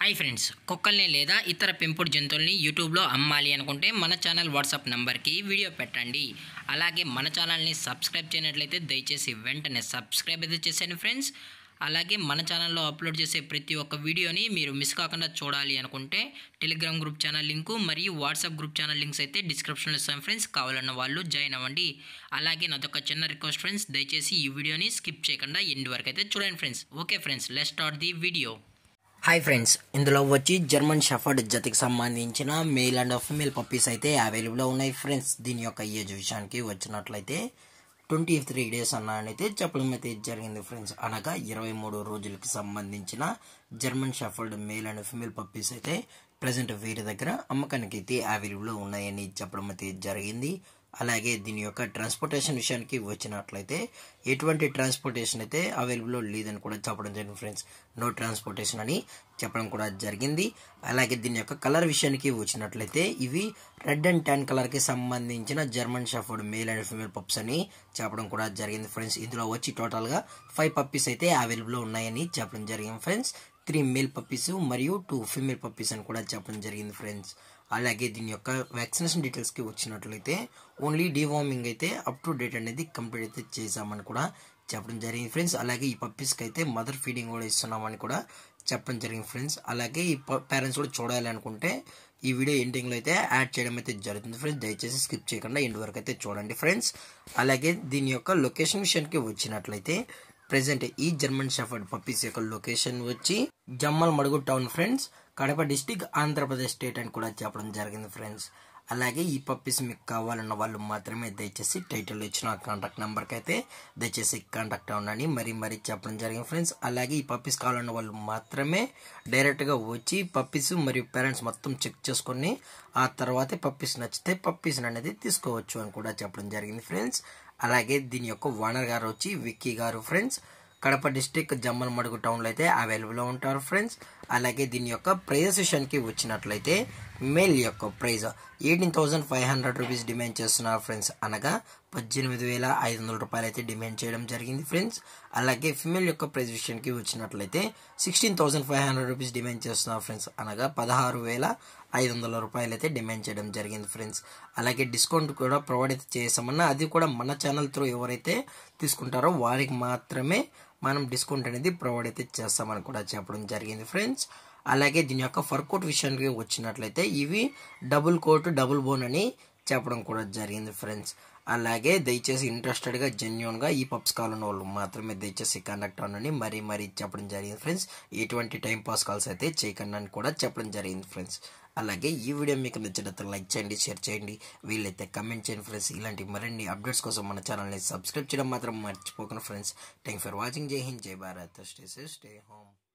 hi friends కుక్కల్ని లేదా ఇతర పెంపుడు జంతువుల్ని యూట్యూబ్లో అమ్మాలి అనుకుంటే మన ఛానల్ వాట్సాప్ నంబర్కి వీడియో పెట్టండి అలాగే మన ఛానల్ని సబ్స్క్రైబ్ చేయనట్లయితే దయచేసి వెంటనే సబ్స్క్రైబ్ అయితే చేసేయండి ఫ్రెండ్స్ అలాగే మన ఛానల్లో అప్లోడ్ చేసే ప్రతి ఒక్క వీడియోని మీరు మిస్ కాకుండా చూడాలి అనుకుంటే టెలిగ్రామ్ గ్రూప్ ఛానల్ లింకు మరియు వాట్సాప్ గ్రూప్ ఛానల్ లింక్స్ అయితే డిస్క్రిప్షన్లో ఇస్తాం ఫ్రెండ్స్ కావాలన్న వాళ్ళు జాయిన్ అవ్వండి అలాగే నాదొక చిన్న రిక్వెస్ట్ ఫ్రెండ్స్ దయచేసి ఈ వీడియోని స్కిప్ చేయకుండా ఎండ్ వరకు అయితే చూడండి friends okay friends let start the video hi friends ఇందులో వచ్చి జర్మన్ షఫర్డ్ జతకి సంబంధించిన మేల్ అండ్ ఫీమేల్ పప్పీస్ అయితే అవైలబుల్లో ఉన్నాయి ఫ్రెండ్స్ దీని యొక్క ఏజ్ విషయానికి వచ్చినట్లయితే ట్వంటీ త్రీ డేస్ అన్ననైతే చెప్పడం అయితే జరిగింది ఫ్రెండ్స్ అనగా ఇరవై మూడు రోజులకి సంబంధించిన German shepherd male and female puppies అయితే ప్రజెంట్ వీరి దగ్గర అమ్మకానికి అయితే అవైలబుల్లో ఉన్నాయని చెప్పడం అయితే జరిగింది అలాగే దీని యొక్క ట్రాన్స్పోర్టేషన్ విషయానికి వచ్చినట్లయితే ఎటువంటి ట్రాన్స్పోర్టేషన్ అయితే అవైలబుల్లో లేదని కూడా చెప్పడం జరిగింది ఫ్రెండ్స్ నో ట్రాన్స్పోర్టేషన్ అని చెప్పడం కూడా జరిగింది అలాగే దీని యొక్క కలర్ విషయానికి వచ్చినట్లయితే ఇవి రెడ్ అండ్ టెన్ కలర్కి సంబంధించిన German shepherd male and female pups అని చెప్పడం కూడా జరిగింది ఫ్రెండ్స్ ఇందులో వచ్చి టోటల్గా ఫైవ్ పప్పీస్ అయితే అవైలబుల్లో ఉన్నాయని చెప్పడం జరిగింది ఫ్రెండ్స్ త్రీ మేల్ పప్పీస్ మరియు టూ ఫీమేల్ పప్పీస్ అని కూడా చెప్పడం జరిగింది ఫ్రెండ్స్ అలాగే దీని యొక్క వ్యాక్సినేషన్ డీటెయిల్స్కి వచ్చినట్లయితే ఓన్లీ డివార్మింగ్ అయితే అప్ టు డేట్ అనేది కంప్లీట్ అయితే చేసామని కూడా చెప్పడం జరిగింది ఫ్రెండ్స్ అలాగే ఈ పప్పీస్కి అయితే మదర్ ఫీడింగ్ కూడా ఇస్తున్నామని కూడా చెప్పడం జరిగింది ఫ్రెండ్స్ అలాగే ఈ పేరెంట్స్ కూడా చూడాలి అనుకుంటే ఈ వీడియో ఎండింగ్లో అయితే యాడ్ చేయడం అయితే జరుగుతుంది ఫ్రెండ్స్ దయచేసి స్కిప్ చేయకుండా ఎండ్ వరకు అయితే చూడండి ఫ్రెండ్స్ అలాగే దీని యొక్క లొకేషన్ విషయానికి వచ్చినట్లయితే ప్రెసెంట్ ఈ జర్మన్ షఫర్డ్ పప్పీస్ యొక్క లొకేషన్ వచ్చి జమ్మల్ మడుగు town friends Kadapa district Andhra Pradesh state అని కూడా చెప్పడం జరిగింది ఫ్రెండ్స్ అలాగే ఈ పప్పీస్ మీకు కావాలన్న వాళ్ళు మాత్రమే దయచేసి టైటిల్ ఇచ్చిన కాంటాక్ట్ నెంబర్కి అయితే దయచేసి కాంటాక్ట్ అవ్వండి మరీ మరీ చెప్పడం జరిగింది ఫ్రెండ్స్ అలాగే ఈ పప్పీస్ కావాలన్న వాళ్ళు మాత్రమే డైరెక్ట్గా వచ్చి పప్పీస్ మరియు పేరెంట్స్ మొత్తం చెక్ చేసుకొని ఆ తర్వాతే పప్పీస్ నచ్చితే పప్పీస్ అనేది తీసుకోవచ్చు అని కూడా చెప్పడం జరిగింది ఫ్రెండ్స్ అలాగే దీని యొక్క ఓనర్ గారు వచ్చి విక్కీ గారు ఫ్రెండ్స్ కడప డిస్టిక్ జమ్మల్ మడుగు టౌన్లో అయితే అవైలబుల్లో ఉంటారు ఫ్రెండ్స్ అలాగే దీని యొక్క ప్రైజెస్ విషయానికి వచ్చినట్లయితే మేల్ యొక్క price eighteen thousand five hundred rupees demand చేస్తున్నారు ఫ్రెండ్స్ అనగా పద్దెనిమిది వేల ఐదు వందల రూపాయలు అయితే డిమాండ్ చేయడం జరిగింది ఫ్రెండ్స్ అలాగే ఫిమేల్ యొక్క ప్రైజ్ విషయానికి వచ్చినట్లయితే sixteen thousand five hundred rupees demand చేస్తున్నారు ఫ్రెండ్స్ అనగా పదహారు వేల ఐదు వందల రూపాయలు అయితే డిమాండ్ చేయడం జరిగింది ఫ్రెండ్స్ అలాగే డిస్కౌంట్ కూడా ప్రొవైడ్ అయితే చేసామన్నా అది కూడా మన ఛానల్ త్రూ ఎవరైతే తీసుకుంటారో వారికి మాత్రమే మనం డిస్కౌంట్ అనేది ప్రొవైడ్ అయితే చేస్తామని కూడా చెప్పడం జరిగింది ఫ్రెండ్స్ అలాగే దీని యొక్క ఫర్ కోట్ విషయానికి వచ్చినట్లయితే ఇవి డబుల్ కోట్ డబుల్ బోన్ అని చెప్పడం కూడా జరిగింది ఫ్రెండ్స్ అలాగే దయచేసి ఇంట్రెస్టెడ్గా జెన్యున్గా ఈ పప్స్ కావాలన్న వాళ్ళు మాత్రమే దయచేసి కండక్ట్ అవ్వనని మరీ మరీ చెప్పడం జరిగింది ఫ్రెండ్స్ ఎటువంటి టైం పాస్ కాల్స్ అయితే చేయకండి అని కూడా చెప్పడం జరిగింది ఫ్రెండ్స్ అలాగే ఈ వీడియో మీకు నచ్చినట్టు లైక్ చేయండి షేర్ చేయండి వీళ్ళైతే కమెంట్ చేయండి ఫ్రెండ్స్ ఇలాంటి మరిన్ని అప్డేట్స్ కోసం మన ఛానల్ని సబ్స్క్రైబ్ చేయడం మాత్రం మర్చిపోకండి ఫ్రెండ్స్ థ్యాంక్ ఫర్ వాచింగ్ జై హింద్ జై Bharat stay safe stay home